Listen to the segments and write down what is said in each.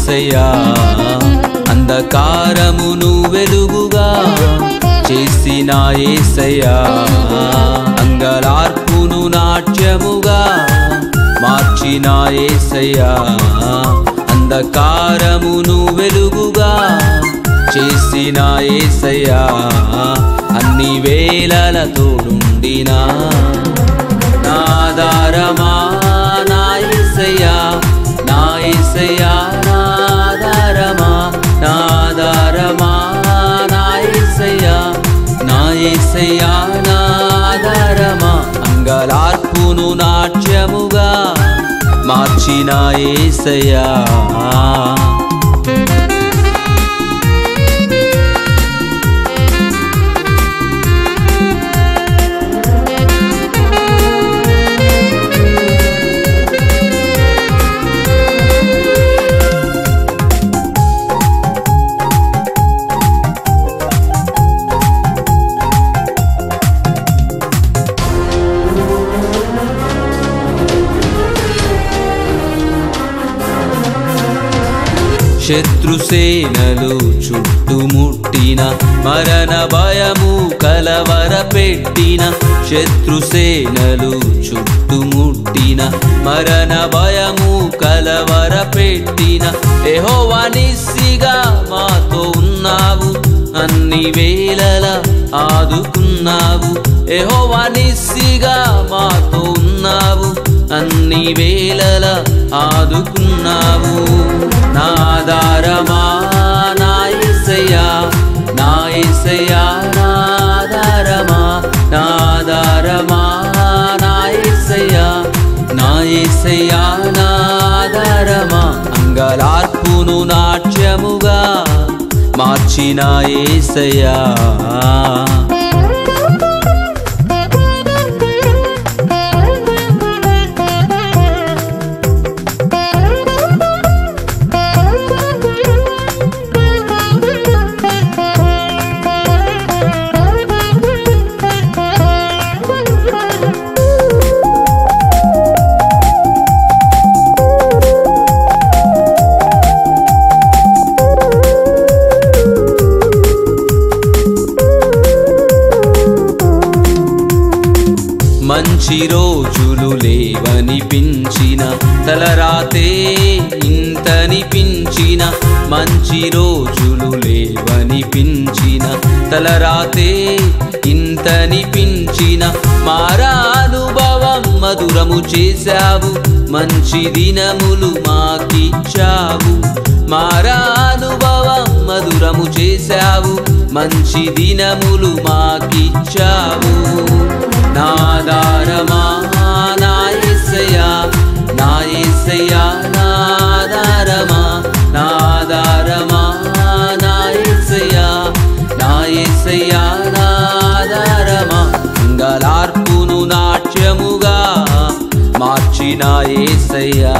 ఏసయ్యా అంధకారమును వెలుగుగా చేసిన ఏసయ్యా అంగలార్పును నాట్యముగా మార్చిన ఏసయ్యా అంధకారమును వెలుగుగా చేసిన ఏసయ్యా అన్ని వేళల తోడుండినా నాదారమా నా ఏసయ్యా నా ఏసయ్యా నాదారమా నాదారమా నా ఏసయ్యా నా ఏసయ్యా నాదారమా అంగలార్పును నాట్యముగా మార్చిన ఏసయ్యా శత్రుసేనలు చుట్టుముట్టిన మరణ భయము కలవర పెట్టిన శత్రుసేనలు చుట్టుముట్టిన మరణ భయము కలవర పెట్టిన ఎహోవానిసిగా మాతో ఉన్నావు అన్ని వేళల ఆదుకున్నావు ఎహోవానిసిగా మాతో ఉన్నావు అన్ని వేళల ఆదుకున్నావు నాదారమా నా ఏసయ్యా నా ఏసయ్యా నాదారమా నాదారమా నా ఏసయ్యా నా ఏసయ్యా నాదారమా అంగలార్పును నాట్యముగా మార్చిన ఏసయ్యా మంచి రోజులు లేవనిపించిన తలరాతే ఇంతనిపించిన మంచి రోజులు లేవనిపించిన తలరాతే ఇంతనిపించిన మారా అనుభవం మధురము చేశావు మంచి దినములు మాకిచ్చావు మారా అనుభవం మధురము చేశావు మంచి దినములు మాకిచ్చావు నాదారమా నా ఏసయ్యా నా ఏసయ్యా నాదారమా నాదారమా నా ఏసయ్యా నా ఏసయ్యా నాదారమా అంగలార్పును నాట్యముగా మార్చిన ఏసయ్యా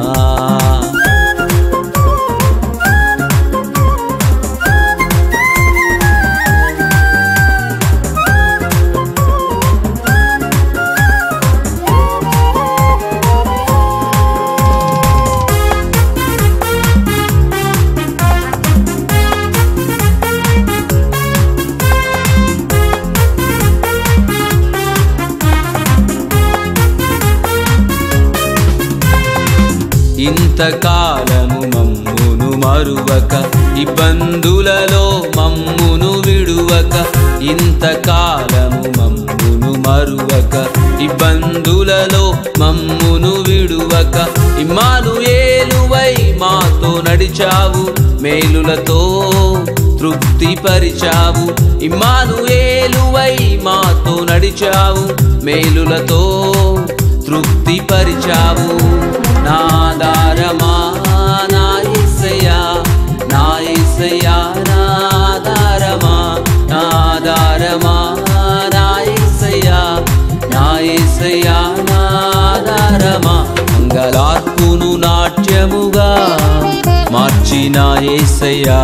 ఇంతకాలము మమ్మును మరువక ఇబ్బందులలో మమ్మును విడువక ఇంతకాలము మమ్మును మరువక ఇబ్బందులలో మమ్మును విడువక ఇమ్మాను ఏలువై మాతో నడిచావు మేలులతో తృప్తి పరిచావు ఇమ్మాను ఏలువై మాతో నడిచావు మేలులతో తృప్తి పరిచావు నాదారమా నా ఏసయ్యా నా ఏసయ్యా నాదారమా నాదారమా నా ఏసయ్యా నా ఏసయ్యా నాదారమా మంగళార్పును నాట్యముగా మార్చిన ఏసయ్యా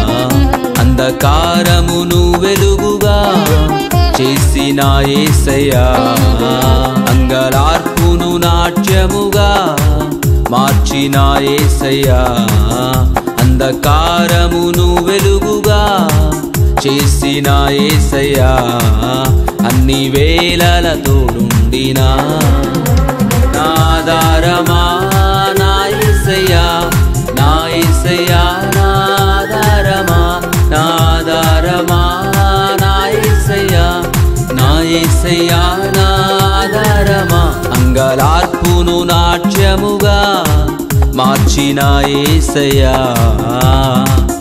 అంధకారమును వెలుగుగా చేసిన ఏసయ్యా అంగలార్పును నాట్యముగా మార్చిన ఏసయ్యా అంధకారమును వెలుగుగా చేసిన ఏసయ్యా అన్ని వేళల తోడుండినా నాదారమా నా ఏసయ్యా నా ఏసయ్యా నాదారమా నాదారమా నా ఏసయ్యా నా ఏసయ్యా నాదారమా అంగలార్పును నాట్యముగా మార్చిన ఏసయ్యా